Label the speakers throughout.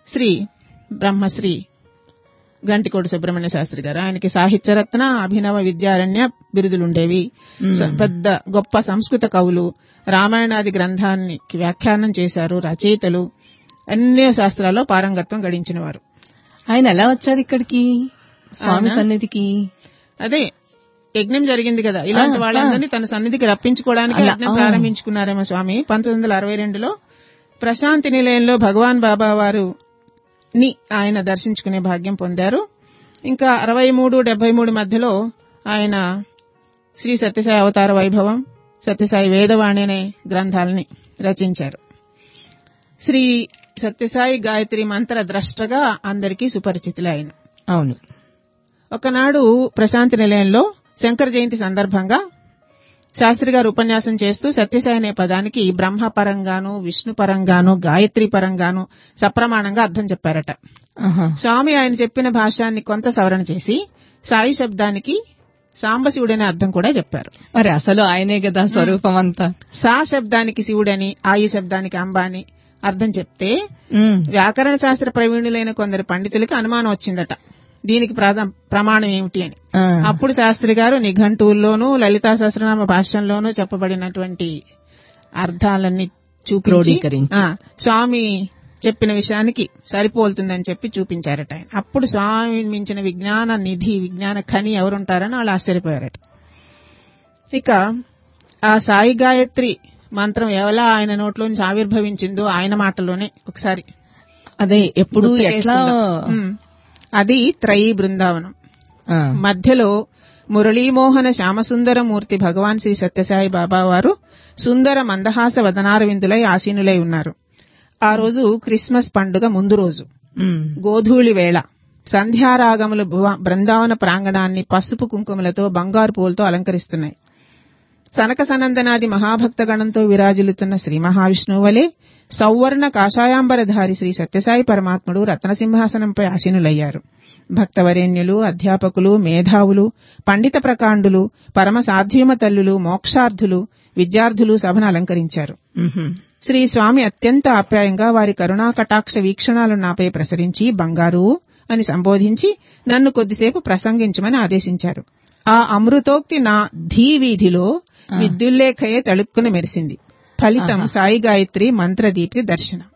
Speaker 1: శ్రీ బ్రహ్మశ్రీ గంటికోటి సుబ్రహ్మణ్య శాస్త్రి గారు ఆయనకి సాహిత్యరత్న అభినవ విద్యారణ్య బిరుదులుండేవి స- పెద్ద గొప్ప సంస్కృత కవులు రామాయణాది గ్రంథాన్ని వ్యాఖ్యానం చేశారు రచయితలు అన్ని శాస్త్రాల్లో పారంగత్వం గడించిన వారు
Speaker 2: ఆయన ఎలా వచ్చారు ఇక్కడికి స్వామి
Speaker 1: ఆయన?
Speaker 2: సన్నిధికి
Speaker 1: అదే యజ్ఞం జరిగింది కదా ఇలాంటి
Speaker 2: ఆ,
Speaker 1: వాళ్ళందరినీ తన సన్నిధికి రప్పించుకోవడానికి
Speaker 2: అలా,
Speaker 1: యజ్ఞం
Speaker 2: ఆ.
Speaker 1: ప్రారంభించుకున్నారేమో స్వామి పంతొమ్మిది వందల అరవై రెండులో ప్రశాంతి నిలయంలో భగవాన్ బాబా వారు ని ఆయన దర్శించుకునే భాగ్యం పొందారు ఇంకా అరవై మూడు డెబ్బై మూడు మధ్యలో ఆయన శ్రీ సత్యసాయి అవతార వైభవం సత్యసాయి వేదవాణి అనే గ్రంథాలని రచించారు శ్రీ సత్యసాయి గాయత్రి మంత్ర ద్రష్టగా అందరికీ సుపరిచితులే ఆయన
Speaker 2: అవును
Speaker 1: ఒకనాడు ప్రశాంతి నిలయంలో శంకర జయంతి సందర్భంగా శాస్త్రి గారు ఉపన్యాసం చేస్తూ సత్యసాయి అనే పదానికి బ్రహ్మ పరంగాను విష్ణు పరంగాను గాయత్రి పరంగాను సప్రమాణంగా అర్థం చెప్పారట
Speaker 2: ఆహా.
Speaker 1: స్వామి ఆయన చెప్పిన భాష్యాన్ని కొంత సవరణ చేసి సాయి శబ్దానికి సాంబశివుడనే అర్థం కూడా చెప్పారు
Speaker 2: మరి అసలు ఆయనే కదా స్వరూపం అంతా
Speaker 1: సా శబ్దానికి శివుడని ఆయు శబ్దానికి అంబ అని అర్థం చెప్తే
Speaker 2: ఉమ్.
Speaker 1: వ్యాకరణ శాస్త్ర ప్రవీణులైన కొందరు పండితులకు అనుమానం వచ్చిందట దీనికి ప్రాధ- ప్రమాణం ఏమిటి అని
Speaker 2: ఆ.
Speaker 1: అప్పుడు శాస్త్రి గారు నిఘంటువుల్లోనూ లలితా సహస్రనామ భాష్యంలోనూ చెప్పబడినటువంటి అర్థాలన్నీ చూపించి
Speaker 2: క్రోడీకరించి.
Speaker 1: ఆ, స్వామి చెప్పిన విషయానికి సరిపోలుతుందని చెప్పి చూపించారట ఆయన అప్పుడు స్వామి మించిన విజ్ఞాన నిధి విజ్ఞాన ఖని ఎవరుంటారని వాళ్ళు ఆశ్చర్యపోయారట ఇక ఆ సాయి గాయత్రి మంత్రం ఎలా ఆయన నోట్లో నుంచి ఆవిర్భవించిందో ఆయన మాటలోనే ఒకసారి
Speaker 2: అదే ఎప్పుడు
Speaker 1: గుర్తు
Speaker 2: ఎట్లా
Speaker 1: చేసుకుందాం. ఉమ్. అది త్రయీ బృందావనం
Speaker 2: ఆ.
Speaker 1: మధ్యలో మురళీమోహన శ్యామసుందర మూర్తి భగవాన్ శ్రీ సత్యసాయి బాబా వారు సుందర మందహాస వదనార విందులై ఆసీనులై ఉన్నారు ఆ రోజు క్రిస్మస్ పండుగ ముందు రోజు
Speaker 2: ఉమ్.
Speaker 1: గోధూళి వేళ సంధ్యారాగములు భువ- బృందావన ప్రాంగణాన్ని పసుపు కుంకుమలతో బంగారు పూలతో అలంకరిస్తున్నాయి సనక సనందనాది మహాభక్త గణంతో విరాజిల్లుతున్న శ్రీ మహావిష్ణువు వలె సౌవర్ణ కాషాయాంబరధారి శ్రీ సత్యసాయి పరమాత్ముడు రత్నసింహాసనంపై ఆసీనులయ్యారు భక్తవరేణ్యులు అధ్యాపకులు మేధావులు పండిత ప్రకాండులు పరమ సాధ్వీమ తల్లులు మోక్షార్థులు విద్యార్థులు సభను అలంకరించారు
Speaker 2: ఉహుం.
Speaker 1: శ్రీ స్వామి అత్యంత ఆప్యాయంగా వారి కరుణా కటాక్ష వీక్షణాలను నాపై ప్రసరించి బంగారు అని సంబోధించి నన్ను కొద్దిసేపు ప్రసంగించమని ఆదేశించారు ఆ అమృతోక్తి నా ధీ వీధిలో విద్యుల్లేఖయే తళుక్కున మెరిసింది ఫలితం సాయి గాయత్రి మంత్రదీప్తి దర్శనం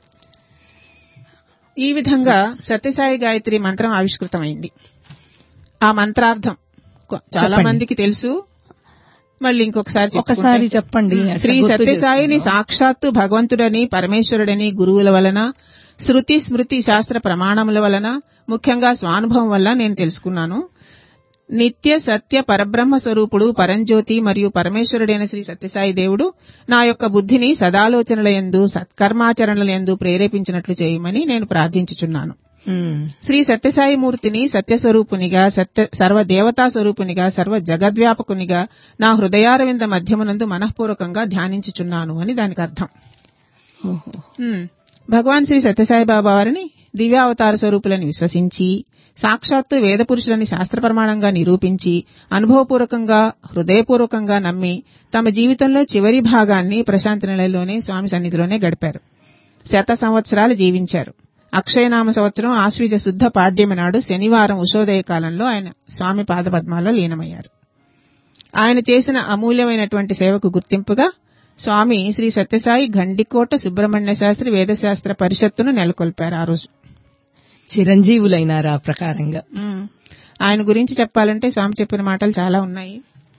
Speaker 1: ఈ విధంగా సత్యసాయి గాయత్రి మంత్రం ఆవిష్కృతమైంది ఆ మంత్రార్థం కొ- చాలా
Speaker 2: చెప్పండి.
Speaker 1: మందికి తెలుసు మళ్ళీ ఇంకొకసారి చెప్పుకుంటే-
Speaker 2: ఒకసారి చెప్పండి అట్లా
Speaker 1: శ్రీ
Speaker 2: గుర్తు
Speaker 1: సత్యసాయిని
Speaker 2: చేసుకుందాం.
Speaker 1: సాక్షాత్తు భగవంతుడని పరమేశ్వరుడని గురువుల వలన శృతి స్మృతి శాస్త్ర ప్రమాణముల వలన ముఖ్యంగా స్వానుభవం వల్ల నేను తెలుసుకున్నాను నిత్య సత్య పరబ్రహ్మ స్వరూపుడు పరంజ్యోతి మరియు పరమేశ్వరుడైన శ్రీ సత్యసాయి దేవుడు నా యొక్క బుద్ధిని సదాలోచనల యందు సత్కర్మాచరణల యందు ప్రేరేపించినట్లు చేయమని నేను ప్రార్థించుచున్నాను
Speaker 2: ఉమ్.
Speaker 1: శ్రీ సత్యసాయి మూర్తిని సత్యస్వరూపునిగా సత్య సర్వ దేవతా స్వరూపునిగా సర్వ జగద్వ్యాపకునిగా నా హృదయారవింద మధ్యమునందు మనఃపూర్వకంగా ధ్యానించుచున్నాను అని దానికి అర్థం
Speaker 2: ఓహో.
Speaker 1: హ్మ్. భగవాన్ శ్రీ సత్యసాయి బాబా వారిని దివ్యావతార స్వరూపులని విశ్వసించి సాక్షాత్తు వేద పురుషులని శాస్త్ర ప్రమాణంగా నిరూపించి అనుభవపూర్వకంగా హృదయపూర్వకంగా నమ్మి తమ జీవితంలో చివరి భాగాన్ని ప్రశాంతి నిలయంలోనే స్వామి సన్నిధిలోనే గడిపారు శత సంవత్సరాలు జీవించారు అక్షయనామ సంవత్సరం ఆశ్వీజ శుద్ధ పాడ్యమి నాడు శనివారం ఉషోదయ కాలంలో ఆయన స్వామి పాదపద్మాల్లో లీనమయ్యారు ఆయన చేసిన అమూల్యమైనటువంటి సేవకు గుర్తింపుగా స్వామి శ్రీ సత్యసాయి గండికోట సుబ్రహ్మణ్య శాస్త్రి వేదశాస్త్ర పరిషత్తును నెలకొల్పారు ఆ రోజు
Speaker 2: చిరంజీవులైనారు ఆ ప్రకారంగా
Speaker 1: ఉమ్. ఆయన గురించి చెప్పాలంటే స్వామి చెప్పిన మాటలు చాలా ఉన్నాయి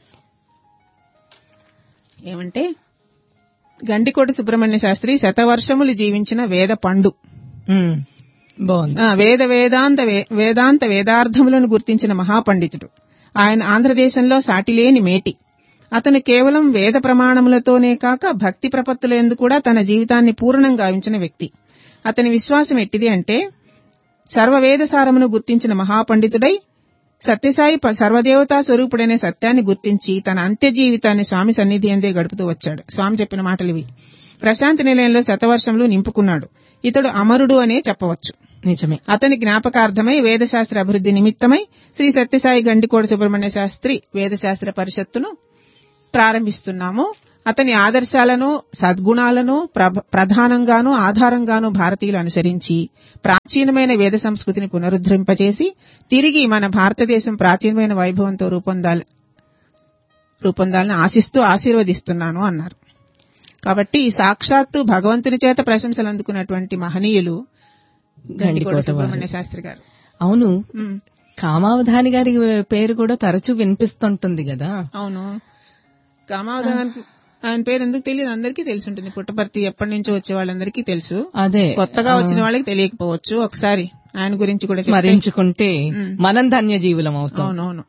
Speaker 1: ఏమంటే గండికోట సుబ్రహ్మణ్య శాస్త్రి శతవర్షములు జీవించిన వేద పండు
Speaker 2: ఉమ్. బాగుంది
Speaker 1: ఆ, వేద వేదాంత వే- వేదాంత వేదార్థములను గుర్తించిన మహాపండితుడు ఆయన ఆంధ్రదేశంలో సాటిలేని మేటి అతను కేవలం వేద ప్రమాణములతోనే కాక భక్తి ప్రపత్తులందు కూడా తన జీవితాన్ని పూర్ణం గావించిన వ్యక్తి అతని విశ్వాసం ఎట్టిది అంటే సర్వవేద సారమును గుర్తించిన మహాపండితుడై సత్యసాయి ప- సర్వదేవతా స్వరూపుడనే సత్యాన్ని గుర్తించి తన అంత్య జీవితాన్ని స్వామి సన్నిధి అందే గడుపుతూ వచ్చాడు స్వామి చెప్పిన మాటలు ఇవి ప్రశాంతి నిలయంలో శతవర్షంలో నింపుకున్నాడు ఇతడు అమరుడు అనే చెప్పవచ్చు
Speaker 2: నిజమే
Speaker 1: అతని జ్ఞాపకార్థమై వేదశాస్త్ర అభివృద్ధి నిమిత్తమై శ్రీ సత్యసాయి గండికోట సుబ్రహ్మణ్య శాస్త్రి వేదశాస్త్ర పరిషత్తును ప్రారంభిస్తున్నాము అతని ఆదర్శాలను సద్గుణాలను ప్రభ- ప్రధానంగాను ఆధారంగాను భారతీయులు అనుసరించి ప్రాచీనమైన వేద సంస్కృతిని పునరుద్ధరింపచేసి తిరిగి మన భారతదేశం ప్రాచీనమైన వైభవంతో రూపొందాలి రూపొందాలని ఆశిస్తూ ఆశీర్వదిస్తున్నాను అన్నారు కాబట్టి సాక్షాత్తు భగవంతుని చేత ప్రశంసలు అందుకున్నటువంటి మహనీయులు గండికోట సుబ్రహ్మణ్య శాస్త్రి గారు
Speaker 2: అవును
Speaker 1: ఉమ్,
Speaker 2: కామావధాని గారి పేరు కూడా తరచూ వినిపిస్తుంటుంది కదా
Speaker 1: అవును కామావధాన్ ఆయన పేరు ఎందుకు తెలియదు అందరికీ తెలిసి ఉంటుంది పుట్టపర్తి ఎప్పటి నుంచో వచ్చే వాళ్ళందరికీ తెలుసు
Speaker 2: అదే
Speaker 1: కొత్తగా వచ్చిన వాళ్ళకి తెలియకపోవచ్చు ఒకసారి ఆయన గురించి కూడా చెప్తే-
Speaker 2: స్మరించుకుంటే
Speaker 1: మ్.
Speaker 2: మనం ధన్య జీవులం అవుతాం
Speaker 1: అవునవును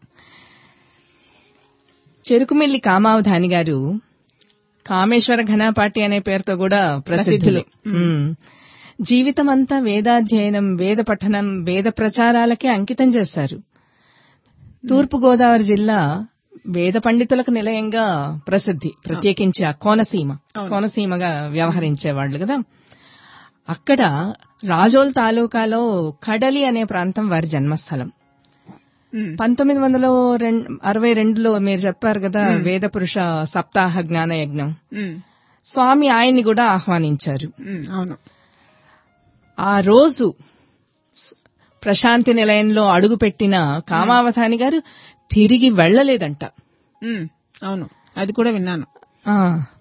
Speaker 2: చెరుకుమిల్లి కామావధాని గారు కామేశ్వర ఘనాపాటి అనే పేరుతో కూడా ప్రసిద్ధులు మ్. జీవితమంతా వేదాధ్యయనం వేద పఠనం వేద ప్రచారాలకే అంకితం చేశారు తూర్పు గోదావరి జిల్లా వేద పండితులకు నిలయంగా ప్రసిద్ధి ప్రత్యేకించి ఆ కోనసీమ
Speaker 1: అవును.
Speaker 2: కోనసీమగా వ్యవహరించేవాళ్లు కదా అక్కడ రాజోల్ తాలూకాలో కడలి అనే ప్రాంతం వారి జన్మస్థలం
Speaker 1: ఉమ్,
Speaker 2: పంతొమ్మిది వందల రెం- అరవై రెండులో మీరు చెప్పారు కదా వేద పురుష సప్తాహ జ్ఞాన యజ్ఞం
Speaker 1: ఉమ్,
Speaker 2: స్వామి ఆయన్ని కూడా ఆహ్వానించారు
Speaker 1: ఉమ్, అవును
Speaker 2: ఆ రోజు స్- ప్రశాంతి నిలయంలో అడుగుపెట్టిన కామావధాని గారు తిరిగి వెళ్లలేదంట
Speaker 1: ఉమ్, అవును అది కూడా విన్నాను
Speaker 2: ఆ,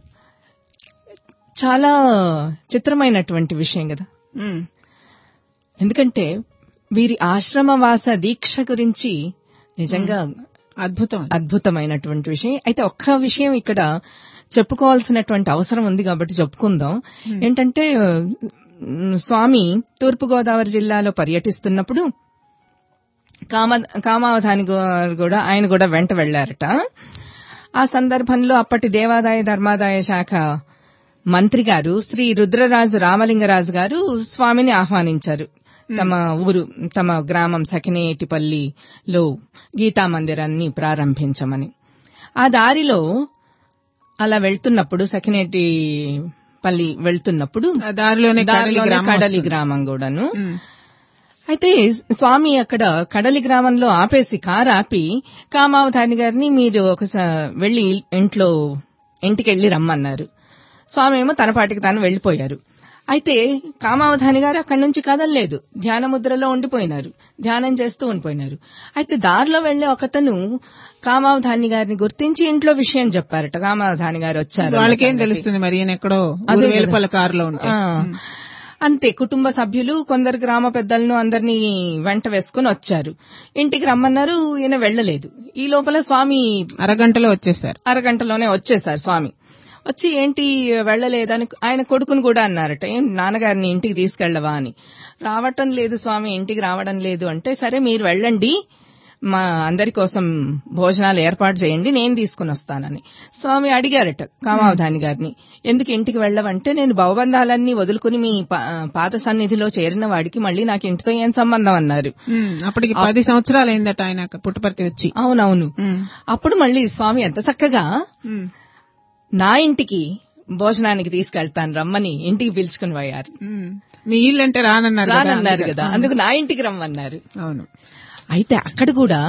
Speaker 2: చాలా చిత్రమైనటువంటి విషయం కదా
Speaker 1: ఉమ్,
Speaker 2: ఎందుకంటే వీరి ఆశ్రమవాస దీక్ష గురించి నిజంగా
Speaker 1: అద్భుతం
Speaker 2: అద్భుతమైనటువంటి విషయం అయితే ఒక్క విషయం ఇక్కడ చెప్పుకోవాల్సినటువంటి అవసరం ఉంది కాబట్టి చెప్పుకుందాం ఏంటంటే ఉమ్, స్వామి తూర్పుగోదావరి జిల్లాలో పర్యటిస్తున్నప్పుడు కామ కామావధాని గారు కూడా ఆయన కూడా వెంట వెళ్లారట ఆ సందర్భంలో అప్పటి దేవాదాయ ధర్మాదాయ శాఖ మంత్రి గారు శ్రీ రుద్రరాజు రామలింగరాజు గారు స్వామిని ఆహ్వానించారు తమ ఊరు తమ గ్రామం సకినేటిపల్లిలో గీతా మందిరాన్ని ప్రారంభించమని ఆ దారిలో అలా వెళ్తున్నప్పుడు సకినేటి పల్లి వెళ్తున్నప్పుడు
Speaker 1: ఆ దారిలోనే కడలి
Speaker 2: దారిలోనే
Speaker 1: గ్రామం
Speaker 2: కడలి
Speaker 1: వస్తుంది.
Speaker 2: గ్రామం కూడాను
Speaker 1: ఉమ్,
Speaker 2: అయితే స్వామి అక్కడ కడలి గ్రామంలో ఆపేసి కారు ఆపి కామావధాని గారిని మీరు ఒకసారి వెళ్లి ఇంట్లో ఇంటికి వెళ్లి రమ్మన్నారు స్వామి ఏమో తన పాటికి తాను వెళ్లిపోయారు అయితే కామావధాని గారు అక్కడి నుంచి కదలలేదు ధ్యాన ముద్రలో ఉండిపోయినారు ధ్యానం చేస్తూ ఉండిపోయినారు అయితే దారిలో వెళ్లే ఒకతను కామావధాని గారిని గుర్తించి ఇంట్లో విషయం చెప్పారట కామావధాని గారు వచ్చారు అన్న
Speaker 1: వాళ్ళకేం
Speaker 2: సంగతి.
Speaker 1: తెలుస్తుంది మరి ఈయన ఎక్కడో
Speaker 2: అదే
Speaker 1: ఊరు
Speaker 2: కదా.
Speaker 1: వెలుపల కారులో ఉంటే
Speaker 2: ఆ. అంతే కుటుంబ సభ్యులు కొందరు గ్రామ పెద్దలను అందరినీ వెంట వేసుకుని వచ్చారు ఇంటికి రమ్మన్నారు ఈయన వెళ్లలేదు ఈ లోపల స్వామి
Speaker 1: అరగంటలో వచ్చేసారు
Speaker 2: అరగంటలోనే వచ్చేసారు స్వామి వచ్చి ఏంటి వెళ్లలేదని ఆయన కొడుకుని కూడా అన్నారట ఏం నాన్నగారిని ఇంటికి తీసుకెళ్లవా అని రావటం లేదు స్వామి ఇంటికి రావడం లేదు అంటే సరే మీరు వెళ్ళండి మా అందరి కోసం భోజనాలు ఏర్పాటు చేయండి నేను తీసుకుని వస్తానని స్వామి అడిగారట కామావధాని గారిని ఎందుకు ఇంటికి వెళ్ళవంటే నేను భవబంధాలన్నీ వదులుకుని మీ పా- పాత సన్నిధిలో చేరిన వాడికి మళ్ళీ నాకు ఇంటితో ఏం సంబంధం అన్నారు
Speaker 1: ఉమ్, అప్పటికి పది సంవత్సరాలు అయిందట ఆయన పుట్టపర్తి వచ్చి
Speaker 2: అవునవును
Speaker 1: ఉమ్,
Speaker 2: అప్పుడు మళ్ళీ స్వామి ఎంత చక్కగా
Speaker 1: ఉమ్,
Speaker 2: నా ఇంటికి భోజనానికి తీసుకెళ్తాను రమ్మని ఇంటికి పిలుచుకుని పోయారు
Speaker 1: ఉమ్. మీ ఇల్లు అంటే రానన్నారు కదా.
Speaker 2: రానన్నారు కదా అందుకు నా ఇంటికి రమ్మన్నారు
Speaker 1: అవును
Speaker 2: అయితే అక్కడ కూడా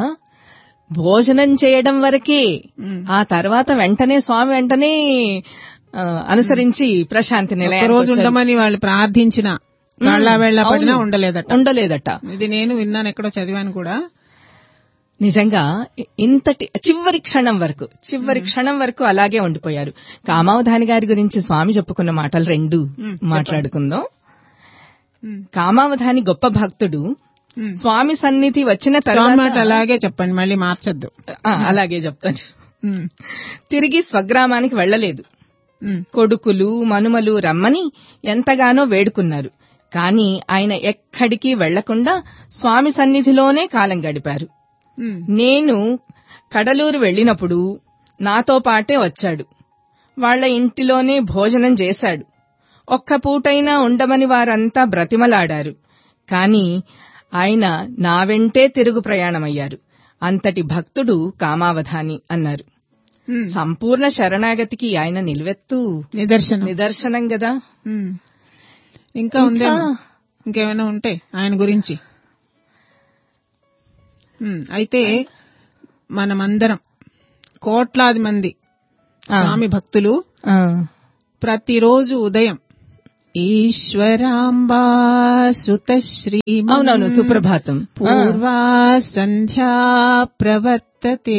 Speaker 2: భోజనం చేయడం వరకే
Speaker 1: ఉమ్.
Speaker 2: ఆ తర్వాత వెంటనే స్వామి వెంటనే ఆ, అనుసరించి ప్రశాంతి
Speaker 1: ఒక
Speaker 2: నిలయం
Speaker 1: రోజు ఉండమని వాళ్ళు ప్రార్థించిన కాళ్ళ వేళ్ల పడినా
Speaker 2: అవును.
Speaker 1: ఉండలేదట
Speaker 2: ఉండలేదట
Speaker 1: ఇది నేను విన్నాను ఎక్కడో చదివాను కూడా
Speaker 2: నిజంగా ఇంతటి చివరి క్షణం వరకు చివరి క్షణం వరకు అలాగే ఉండిపోయారు కామావధాని గారి గురించి స్వామి చెప్పుకున్న మాటలు రెండు
Speaker 1: మ్,
Speaker 2: మాట్లాడుకుందాం
Speaker 1: ఉమ్,
Speaker 2: కామావధాని గొప్ప భక్తుడు
Speaker 1: ఉమ్.
Speaker 2: స్వామి సన్నిధి వచ్చిన
Speaker 1: మాట
Speaker 2: తర్వాత
Speaker 1: అలాగే చెప్పండి మళ్ళీ మార్చొద్దు
Speaker 2: ఆ, అలాగే చెప్తాను
Speaker 1: ఉమ్,
Speaker 2: తిరిగి స్వగ్రామానికి వెళ్లలేదు
Speaker 1: ఉమ్,
Speaker 2: కొడుకులు మనుమలు రమ్మని ఎంతగానో వేడుకున్నారు కాని ఆయన ఎక్కడికి వెళ్లకుండా స్వామి సన్నిధిలోనే కాలం గడిపారు
Speaker 1: ఉమ్,
Speaker 2: నేను కడలూరు వెళ్ళినప్పుడు నాతో పాటే వచ్చాడు వాళ్ళ ఇంటిలోనే భోజనం చేశాడు ఒక్క పూటైనా ఉండమని వారంతా బ్రతిమలాడారు కాని ఆయన నా వెంటే తిరుగు ప్రయాణమయ్యారు అంతటి భక్తుడు కామావధాని అన్నారు
Speaker 1: ఉమ్.
Speaker 2: సంపూర్ణ శరణాగతికి ఆయన నిలువెత్తు
Speaker 1: నిదర్శనం
Speaker 2: నిదర్శనం కదా
Speaker 1: ఉమ్. ఇంకా ఉందేమో ఇంకేమైనా ఉంటే ఆయన గురించి ఉమ్, అయితే మనమందరం కోట్లాది మంది స్వామి భక్తులు
Speaker 2: ఆ,
Speaker 1: ప్రతిరోజు ఉదయం ఈశ్వరాంబా సుత
Speaker 2: అవునవును సుప్రభాతం ఆ,
Speaker 1: పూర్వా సంధ్యా ప్రవర్తతే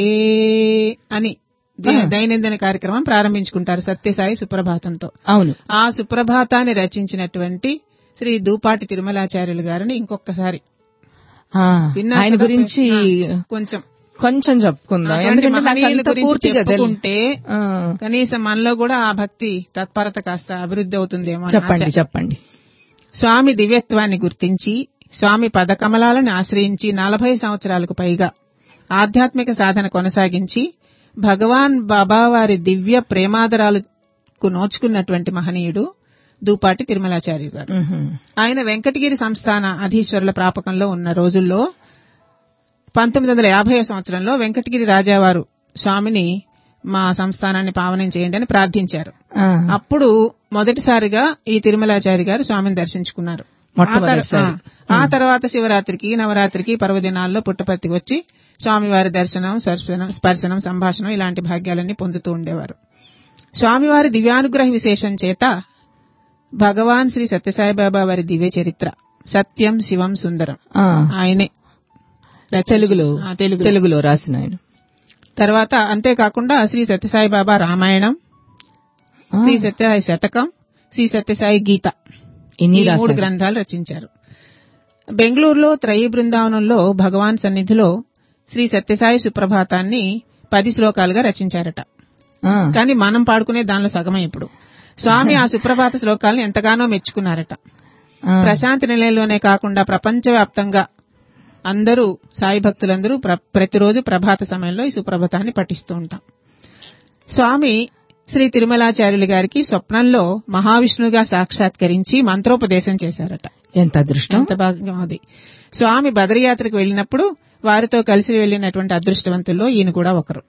Speaker 1: అని దే-
Speaker 2: ఆ.
Speaker 1: దైనందిన కార్యక్రమం ప్రారంభించుకుంటారు సత్యసాయి సుప్రభాతంతో
Speaker 2: అవును
Speaker 1: ఆ సుప్రభాతాన్ని రచించినటువంటి శ్రీ దూపాటి తిరుమలాచార్యులు గారిని ఇంకొకసారి
Speaker 2: ఆ,
Speaker 1: విన్నారు
Speaker 2: ఆయన
Speaker 1: కదా?
Speaker 2: గురించి
Speaker 1: ఆ, కొంచెం
Speaker 2: కొంచెం చెప్పుకుందాం
Speaker 1: అటువంటి
Speaker 2: ఎందుకంటే నాకు
Speaker 1: మహనీయుల
Speaker 2: అంత
Speaker 1: గురించి
Speaker 2: పూర్తిగా తెలియదు
Speaker 1: చెప్పుకుంటే
Speaker 2: ఆ,
Speaker 1: కనీసం మనలో కూడా ఆ భక్తి తత్పరత కాస్త అభివృద్ధి అవుతుందేమో అని
Speaker 2: చెప్పండి
Speaker 1: ఆశ.
Speaker 2: చెప్పండి
Speaker 1: స్వామి దివ్యత్వాన్ని గుర్తించి స్వామి పదకమలాలను ఆశ్రయించి నలభై సంవత్సరాలకు పైగా ఆధ్యాత్మిక సాధన కొనసాగించి భగవాన్ బాబావారి దివ్య ప్రేమాదరాలకు నోచుకున్నటువంటి మహనీయుడు దూపాటి తిరుమలాచార్య గారు
Speaker 2: మ్హూ.
Speaker 1: ఆయన వెంకటగిరి సంస్థాన అధీశ్వరుల ప్రాపకంలో ఉన్న రోజుల్లో పంతొమ్మిది వందల యాభై సంవత్సరంలో వెంకటగిరి రాజావారు స్వామిని మా సంస్థానాన్ని పావనం చేయండి అని ప్రార్థించారు
Speaker 2: ఆ,
Speaker 1: అప్పుడు మొదటిసారిగా ఈ తిరుమలాచారి గారు స్వామిని దర్శించుకున్నారు
Speaker 2: మొట్టమొదటిసారి.
Speaker 1: ఆ తర్- ఆ తర్వాత శివరాత్రికి నవరాత్రికి పర్వదినాల్లో పుట్టపర్తికి వచ్చి స్వామివారి దర్శనం స్పర్శనం స్పర్శనం సంభాషణం ఇలాంటి భాగ్యాలన్నీ పొందుతూ ఉండేవారు స్వామివారి దివ్యానుగ్రహ విశేషం చేత భగవాన్ శ్రీ సత్యసాయిబాబా వారి దివ్య చరిత్ర సత్యం శివం సుందరం
Speaker 2: ఆ,
Speaker 1: ఆయనే రచించి-
Speaker 2: తెలుగులో
Speaker 1: ఆ, తెలుగులో
Speaker 2: తెలుగులో రాసిన ఆయన
Speaker 1: తర్వాత అంతేకాకుండా శ్రీ సత్యసాయిబాబా రామాయణం
Speaker 2: ఆ,
Speaker 1: శ్రీ సత్యసాయి శతకం శ్రీ సత్యసాయి గీత
Speaker 2: ఇన్ని
Speaker 1: ఈ మూడు
Speaker 2: రాశారు.
Speaker 1: గ్రంథాలు రచించారు బెంగళూరులో త్రయీ బృందావనంలో భగవాన్ సన్నిధిలో శ్రీ సత్యసాయి సుప్రభాతాన్ని పది శ్లోకాలుగా రచించారట
Speaker 2: ఆ,
Speaker 1: కానీ మనం పాడుకునే దానిలో సగమే ఇప్పుడు స్వామి ఆ సుప్రభాత శ్లోకాలను ఎంతగానో మెచ్చుకున్నారట
Speaker 2: ఆ,
Speaker 1: ప్రశాంతి నిలయంలోనే కాకుండా ప్రపంచవ్యాప్తంగా అందరూ సాయి భక్తులందరూ ప్ర- ప్రతిరోజు ప్రభాత సమయంలో ఈ సుప్రభాతాన్ని పఠిస్తూ ఉంటాం స్వామి శ్రీ తిరుమలాచార్యులు గారికి స్వప్నంలో మహావిష్ణువుగా సాక్షాత్కరించి మంత్రోపదేశం చేశారట
Speaker 2: ఎంత అదృష్టం
Speaker 1: ఎంత భాగ్యం అది స్వామి బదరియాత్రకు వెళ్ళినప్పుడు వారితో కలిసి వెళ్ళినటువంటి అదృష్టవంతుల్లో ఈయన కూడా ఒకరు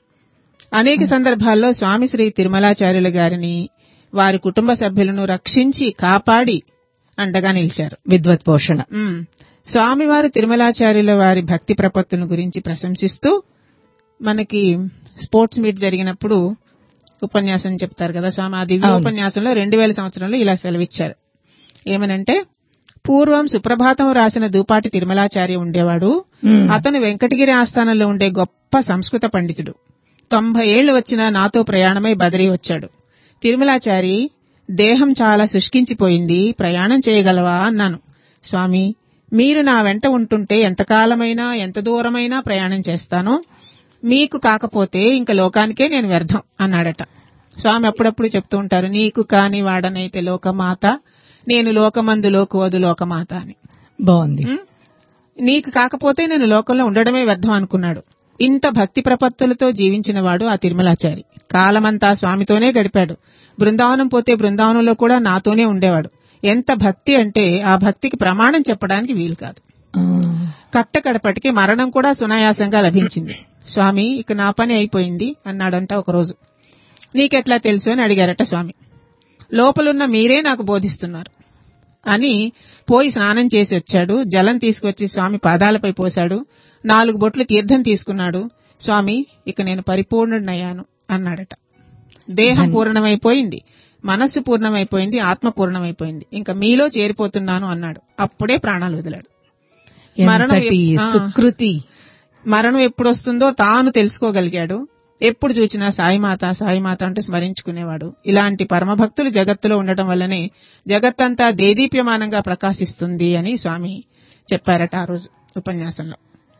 Speaker 1: అనేక సందర్భాల్లో స్వామి శ్రీ తిరుమలాచార్యులు గారిని వారి కుటుంబ సభ్యులను రక్షించి కాపాడి అండగా నిలిచారు
Speaker 2: విద్వత్ పోషణ
Speaker 1: ఉమ్. స్వామివారి తిరుమలాచార్యుల వారి భక్తి ప్రపత్తులను గురించి ప్రశంసిస్తూ మనకి స్పోర్ట్స్ మీట్ జరిగినప్పుడు ఉపన్యాసం చెప్తారు కదా స్వామి ఆ దివ్య
Speaker 2: అవును.
Speaker 1: ఉపన్యాసంలో రెండు వేల సంవత్సరంలో ఇలా సెలవిచ్చారు ఏమనంటే పూర్వం సుప్రభాతం రాసిన దూపాటి తిరుమలాచార్య ఉండేవాడు
Speaker 2: మ్.
Speaker 1: అతను వెంకటగిరి ఆస్థానంలో ఉండే గొప్ప సంస్కృత పండితుడు తొంభై ఏళ్లు వచ్చిన నాతో ప్రయాణమై బదిరీ వచ్చాడు తిరుమలాచారి దేహం చాలా శుష్కించిపోయింది ప్రయాణం చేయగలవా అన్నాను స్వామి మీరు నా వెంట ఉంటుంటే ఎంతకాలమైనా ఎంత దూరమైనా ప్రయాణం చేస్తాను మీకు కాకపోతే ఇంక లోకానికే నేను వ్యర్థం అన్నాడట స్వామి అప్పుడప్పుడు చెప్తూ ఉంటారు నీకు కాని వాడనైతే లోకమాత నేను లోకమందు లోకువదు లోకమాత అని
Speaker 2: బాగుంది
Speaker 1: ఉం? నీకు కాకపోతే నేను లోకంలో ఉండడమే వ్యర్థం అనుకున్నాడు ఇంత భక్తి ప్రపత్తులతో జీవించిన వాడు ఆ తిరుమలాచారి కాలమంతా స్వామితోనే గడిపాడు బృందావనం పోతే బృందావనంలో కూడా నాతోనే ఉండేవాడు ఎంత భక్తి అంటే ఆ భక్తికి ప్రమాణం చెప్పడానికి వీలు కాదు
Speaker 2: ఆ,
Speaker 1: కట్టకడపటికి మరణం కూడా సునాయాసంగా లభించింది స్వామి ఇక నా పని అయిపోయింది అన్నాడంట ఒకరోజు నీకెట్లా తెలుసు అని అడిగారట స్వామి లోపలున్న మీరే నాకు బోధిస్తున్నారు అని పోయి స్నానం చేసి వచ్చాడు జలం తీసుకొచ్చి స్వామి పాదాలపై పోశాడు నాలుగు బొట్లు తీర్థం తీసుకున్నాడు స్వామి ఇక నేను పరిపూర్ణుడినయ్యాను అన్నాడట దేహం పూర్ణమైపోయింది మనస్సు పూర్ణమైపోయింది ఆత్మ పూర్ణమైపోయింది ఇంకా మీలో చేరిపోతున్నాను అన్నాడు అప్పుడే ప్రాణాలు వదిలాడు మరణం
Speaker 2: ఎంతటి
Speaker 1: ఎప్- ఆ.
Speaker 2: సుకృతి
Speaker 1: మరణం ఎప్పుడు వస్తుందో తాను తెలుసుకోగలిగాడు ఎప్పుడు చూచినా సాయిమాత సాయిమాత అంటూ స్మరించుకునేవాడు ఇలాంటి పరమభక్తులు జగత్తులో ఉండటం వల్లనే జగత్తంతా దేదీప్యమానంగా ప్రకాశిస్తుంది అని స్వామి చెప్పారట ఆ రోజు ఉపన్యాసంలో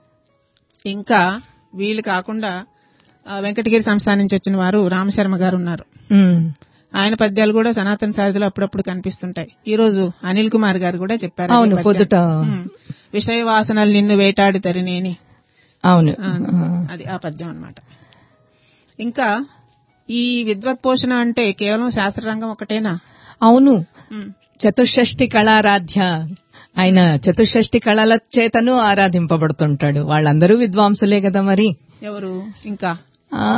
Speaker 1: ఇంకా వీళ్ళు కాకుండా ఆ, వెంకటగిరి సంస్థానం నుంచి వచ్చిన వారు రామశర్మ గారు ఉన్నారు
Speaker 2: మ్.
Speaker 1: ఆయన పద్యాలు కూడా సనాతన సారథిలో అప్పుడప్పుడు కనిపిస్తుంటాయి ఈ రోజు అనిల్ కుమార్ గారు కూడా చెప్పారు
Speaker 2: అవును,
Speaker 1: ఈ పద్యం.
Speaker 2: పొద్దుట.
Speaker 1: ఉమ్. విషయ వాసనలు నిన్ను వేటాడి తరినేని
Speaker 2: అవును
Speaker 1: ఆ, అది ఆ పద్యం అన్నమాట ఇంకా ఈ విద్వత్ పోషణ అంటే కేవలం శాస్త్రరంగం ఒకటేనా
Speaker 2: అవును
Speaker 1: ఉమ్,
Speaker 2: చతుషష్ఠి కళారాధ్య ఆయన చతుషష్ఠి కళల చేతను ఆరాధింపబడుతుంటాడు వాళ్ళందరూ విద్వాంసులే కదా మరి
Speaker 1: ఎవరు ఇంకా
Speaker 2: ఆ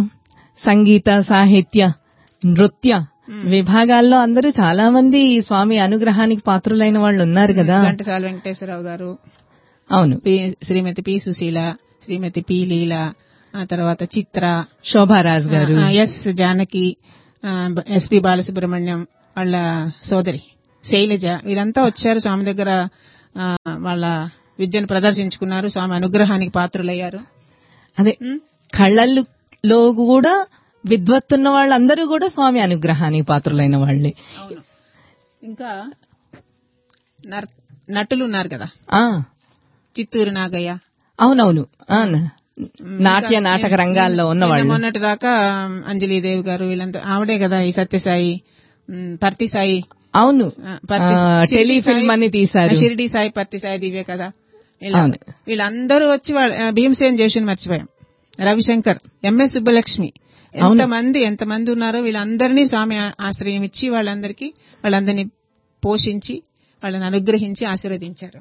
Speaker 2: సంగీత సాహిత్య నృత్య విభాగాల్లో అందరూ చాలా మంది ఈ స్వామి అనుగ్రహానికి పాత్రులైన వాళ్ళు ఉన్నారు కదా
Speaker 1: ఘంటసాల వెంకటేశ్వరరావు గారు
Speaker 2: అవును
Speaker 1: P Srimati P Susheela Srimati P Leela ఆ తర్వాత చిత్ర
Speaker 2: శోభారాజ్ గారు
Speaker 1: ఆ, ఎస్ జానకి ఎస్పి బాలసుబ్రహ్మణ్యం వాళ్ళ సోదరి శైలజ వీరంతా వచ్చారు స్వామి దగ్గర ఆ, వాళ్ళ విద్యను ప్రదర్శించుకున్నారు స్వామి అనుగ్రహానికి పాత్రులయ్యారు
Speaker 2: అదే
Speaker 1: ఉమ్,
Speaker 2: కళ్ళల్లో కూడా విద్వత్తున్న వాళ్ళందరూ కూడా స్వామి అనుగ్రహానికి పాత్రులైన వాళ్ళే
Speaker 1: అవును ఇంకా నర్- నటులు ఉన్నారు కదా
Speaker 2: ఆ
Speaker 1: చిత్తూరు నాగయ్య
Speaker 2: అవునవును ఆ, నాట్య నాటక రంగాల్లో ఉన్న
Speaker 1: నిన్న
Speaker 2: వాళ్ళు
Speaker 1: మొన్నటి దాకా అంజలీదేవి గారు వీళ్ళంతా ఆవిడే కదా ఈ సత్యసాయి ఉమ్, పర్తి సాయి
Speaker 2: అవును
Speaker 1: ఆ, పర్తి
Speaker 2: ఆ,
Speaker 1: షిరిడి
Speaker 2: టెలిఫిల్మ్
Speaker 1: సాయి-
Speaker 2: అని తీశారు
Speaker 1: షిరిడి సాయి పర్తి సాయి దివ్య కదా ఇలా
Speaker 2: అవును.
Speaker 1: వీళ్ళందరూ వచ్చి వాళ్ళ ఆ, భీమసేన్ జోషిని మర్చిపోయాం రవిశంకర్ ఎంఎస్ సుబ్బలక్ష్మి ఎంతమంది ఎంతమంది ఉన్నారో వీళ్ళందరినీ స్వామి ఆ- ఆశ్రయం ఇచ్చి వాళ్ళందరికీ వాళ్ళందరినీ పోషించి వాళ్ళని అనుగ్రహించి ఆశీర్వదించారు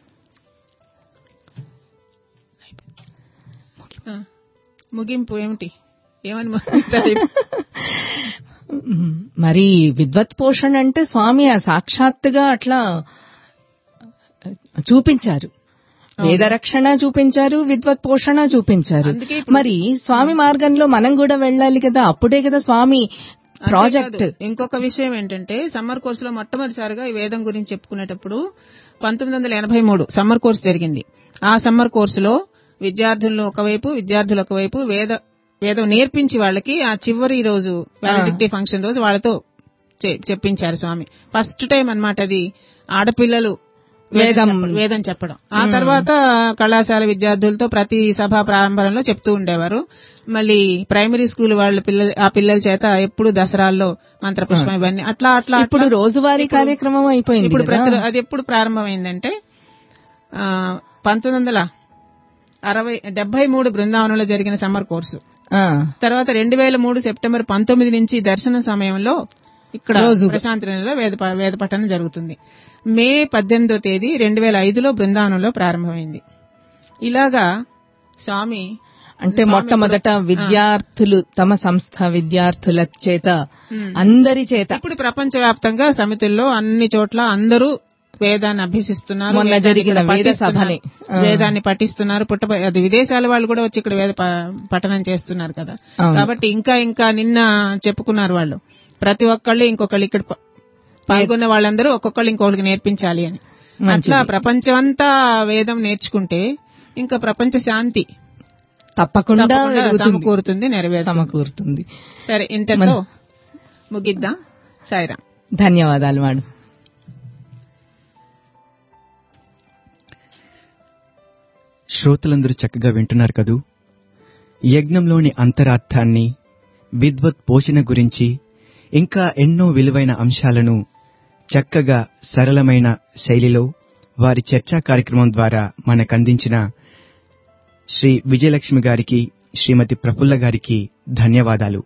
Speaker 1: ఆ, ముగింపు ఏమిటి ఏమని ముగిస్తారు?
Speaker 2: మ్, మరి విద్వత్ పోషణ అంటే స్వామి ఆ సాక్షాత్తుగా అట్లా చూపించారు వేద రక్షణ చూపించారు విద్వత్ పోషణ చూపించారు
Speaker 1: అందుకే ఇప్పుడు-
Speaker 2: మరి స్వామి మార్గంలో మనం కూడా వెళ్ళాలి కదా అప్పుడే కదా స్వామి ప్రాజెక్ట్
Speaker 1: అంతేకాదు, ఇంకొక విషయం ఏంటంటే సమ్మర్ కోర్సులో మొట్టమొదటిసారిగా ఈ వేదం గురించి చెప్పుకునేటప్పుడు పంతొమ్మిది వందల ఎనభై మూడు సమ్మర్ కోర్సు జరిగింది ఆ సమ్మర్ కోర్సులో విద్యార్థులు ఒకవైపు విద్యార్థులు ఒకవైపు వేద వేదం నేర్పించి వాళ్ళకి ఆ చివరి రోజు వ్యాలిడిటీ ఫంక్షన్ రోజు వాళ్ళతో చె- చెప్పించారు స్వామి ఫస్ట్ టైం అన్నమాట అది ఆడపిల్లలు వేదం
Speaker 2: వేదం
Speaker 1: చెప్ప- వేదం చెప్పడం ఆ తర్వాత కళాశాల విద్యార్థులతో ప్రతి సభా ప్రారంభంలో చెప్తూ ఉండేవారు మళ్ళీ ప్రైమరీ స్కూల్ వాళ్ళ పిల్లలు ఆ పిల్లల చేత ఎప్పుడు దసరాల్లో మంత్రపుష్పం ఇవన్నీ అట్లా అట్లా
Speaker 2: ఇప్పుడు
Speaker 1: అట్లా
Speaker 2: రోజువారీ కార్యక్రమం అయిపోయింది
Speaker 1: ఇప్పుడు
Speaker 2: కదా.
Speaker 1: ప్రతి అది ఎప్పుడు ప్రారంభమైందంటే ఆ, పంతొమ్మిది వందల అరవై డెబ్బై మూడు బృందావనంలో జరిగిన సమ్మర్ కోర్సు
Speaker 2: ఆ,
Speaker 1: తర్వాత రెండు వేల మూడు సెప్టెంబర్ పంతొమ్మిది నుంచి దర్శన సమయంలో ఇక్కడ
Speaker 2: రోజుగా.
Speaker 1: ప్రశాంతి నిలయంలో వేద ప- వేద పఠనం జరుగుతుంది మే పద్దెనిమిదో తేదీ రెండు వేల ఐదులో బృందావనంలో ప్రారంభమైంది ఇలాగా స్వామి
Speaker 2: అంటే
Speaker 1: స్వామి
Speaker 2: మొట్టమొదట విద్యార్థులు తమ సంస్థ విద్యార్థుల చేత
Speaker 1: ఉమ్.
Speaker 2: అందరి చేత
Speaker 1: ఇప్పుడు ప్రపంచవ్యాప్తంగా సమితుల్లో అన్ని చోట్ల అందరూ వేదాన్ని అభ్యసిస్తున్నారు
Speaker 2: మొన్న
Speaker 1: వేదాన్ని
Speaker 2: జరిగిన
Speaker 1: ఇక్కడ
Speaker 2: వేద
Speaker 1: పఠిస్తున్నారు.
Speaker 2: సభని. ఆ.
Speaker 1: వేదాన్ని పఠిస్తున్నారు పుట్ట అది విదేశాల వాళ్ళు కూడా వచ్చి ఇక్కడ వేద ప- పఠనం చేస్తున్నారు కదా
Speaker 2: అవును.
Speaker 1: కాబట్టి ఇంకా ఇంకా నిన్న చెప్పుకున్నారు వాళ్ళు ప్రతి ఒక్కళ్ళు ఇంకొకళ్ళు ఇక్కడ ప- పాల్గొన్న వాళ్ళందరూ ఒక్కొక్కళ్ళు ఇంకొకరికి నేర్పించాలి అని
Speaker 2: మంచిది.
Speaker 1: అట్లా ప్రపంచమంతా వేదం నేర్చుకుంటే ఇంకా ప్రపంచ శాంతి
Speaker 2: తప్పకుండా
Speaker 1: తప్పకుండా
Speaker 2: జరుగుతుంది.
Speaker 1: సమకూరుతుంది నెరవేరుతుంది
Speaker 2: సమకూరుతుంది
Speaker 1: సరే ఇంతతో ముగిద్దాం సాయిరాం
Speaker 2: ధన్యవాదాలు మేడం
Speaker 3: శ్రోతలందరూ చక్కగా వింటున్నారు కదూ యజ్ఞంలోని అంతరార్థాన్ని విద్వత్ పోషణ గురించి ఇంకా ఎన్నో విలువైన అంశాలను చక్కగా సరళమైన శైలిలో వారి చర్చా కార్యక్రమం ద్వారా మనకందించిన శ్రీ విజయలక్ష్మి గారికి శ్రీమతి ప్రఫుల్ల గారికి ధన్యవాదాలు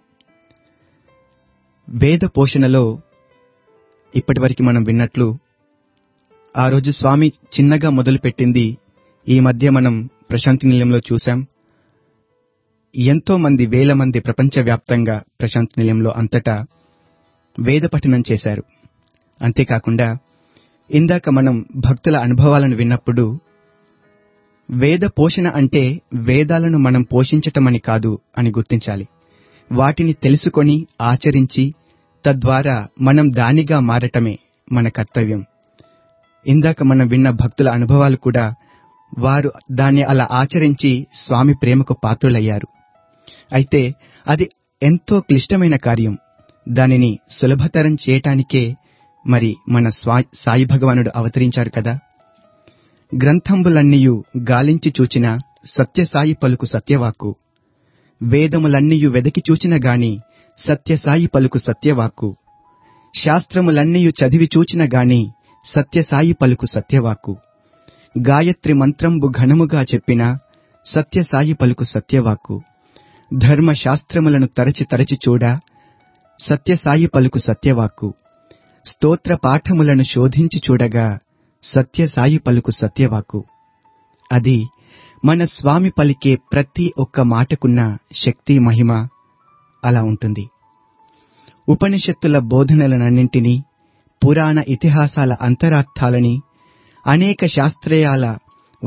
Speaker 3: వేద పోషణలో ఇప్పటివరకు మనం విన్నట్లు ఆ రోజు స్వామి చిన్నగా మొదలుపెట్టింది ఈ మధ్య మనం ప్రశాంతి నిలయంలో చూశాం ఎంతో మంది వేల మంది ప్రపంచవ్యాప్తంగా ప్రశాంతి నిలయంలో అంతటా వేద పఠనం చేశారు అంతేకాకుండా ఇందాక మనం భక్తుల అనుభవాలను విన్నప్పుడు వేద పోషణ అంటే వేదాలను మనం పోషించటమని కాదు అని గుర్తించాలి వాటిని తెలుసుకొని ఆచరించి తద్వారా మనం దానిగా మారటమే మన కర్తవ్యం ఇందాక మనం విన్న భక్తుల అనుభవాలు కూడా వారు దాన్ని అలా ఆచరించి స్వామి ప్రేమకు పాత్రులయ్యారు అయితే అది ఎంతో క్లిష్టమైన కార్యం దానిని సులభతరం చేయటానికే మరి మన స్వా సాయి భగవానుడు అవతరించారు కదా గ్రంథంబులన్నీయు గాలించి చూచిన సత్యసాయి పలుకు సత్యవాక్కు వేదములన్నీయు వెదకి చూచిన గాని సత్యసాయి పలుకు సత్యవాక్కు శాస్త్రములన్నీయు చదివి చూచిన గాని సత్యసాయి పలుకు సత్యవాక్కు గాయత్రి మంత్రంబు ఘనముగా చెప్పిన సత్యసాయి పలుకు సత్యవాక్కు ధర్మశాస్త్రములను తరచి తరచి చూడ సత్యసాయి పలుకు సత్యవాక్కు స్తోత్ర పాఠములను శోధించి చూడగా సత్యసాయి పలుకు సత్యవాక్కు అది మన స్వామి పలికే ప్రతి ఒక్క మాటకున్న శక్తి మహిమ అలా ఉంటుంది ఉపనిషత్తుల బోధనలనన్నింటినీ పురాణ ఇతిహాసాల అంతరార్థాలని అనేక శాస్త్రీయాల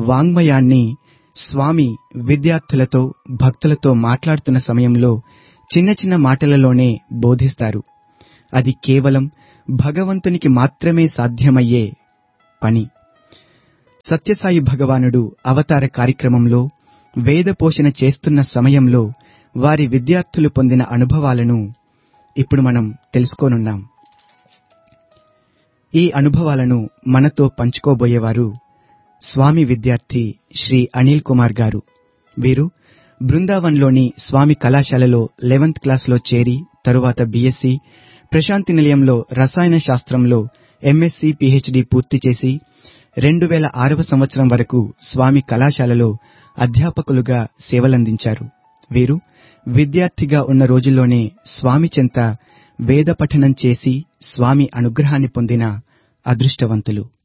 Speaker 3: వాంగ్మయాన్ని స్వామి విద్యార్థులతో భక్తులతో మాట్లాడుతున్న సమయంలో చిన్న చిన్న మాటలలోనే బోధిస్తారు అది కేవలం భగవంతునికి మాత్రమే సాధ్యమయ్యే పని సత్యసాయి భగవానుడు అవతార కార్యక్రమంలో వేద పోషణ చేస్తున్న సమయంలో వారి విద్యార్థులు పొందిన అనుభవాలను ఇప్పుడు మనం తెలుసుకోనున్నాం ఈ అనుభవాలను మనతో పంచుకోబోయేవారు స్వామి విద్యార్థి శ్రీ అనిల్ కుమార్ గారు వీరు బృందావన్లోని స్వామి కళాశాలలో లెవెంత్ క్లాస్లో చేరి తరువాత బీఎస్సీ ప్రశాంతి నిలయంలో రసాయన శాస్త్రంలో ఎంఎస్సీ పిహెచ్డి పూర్తి చేసి రెండు వేల ఆరవ సంవత్సరం వరకు స్వామి కళాశాలలో అధ్యాపకులుగా సేవలందించారు వీరు విద్యార్థిగా ఉన్న రోజుల్లోనే స్వామి చెంత వేద పఠనం చేసి స్వామి అనుగ్రహాన్ని పొందిన అదృష్టవంతులు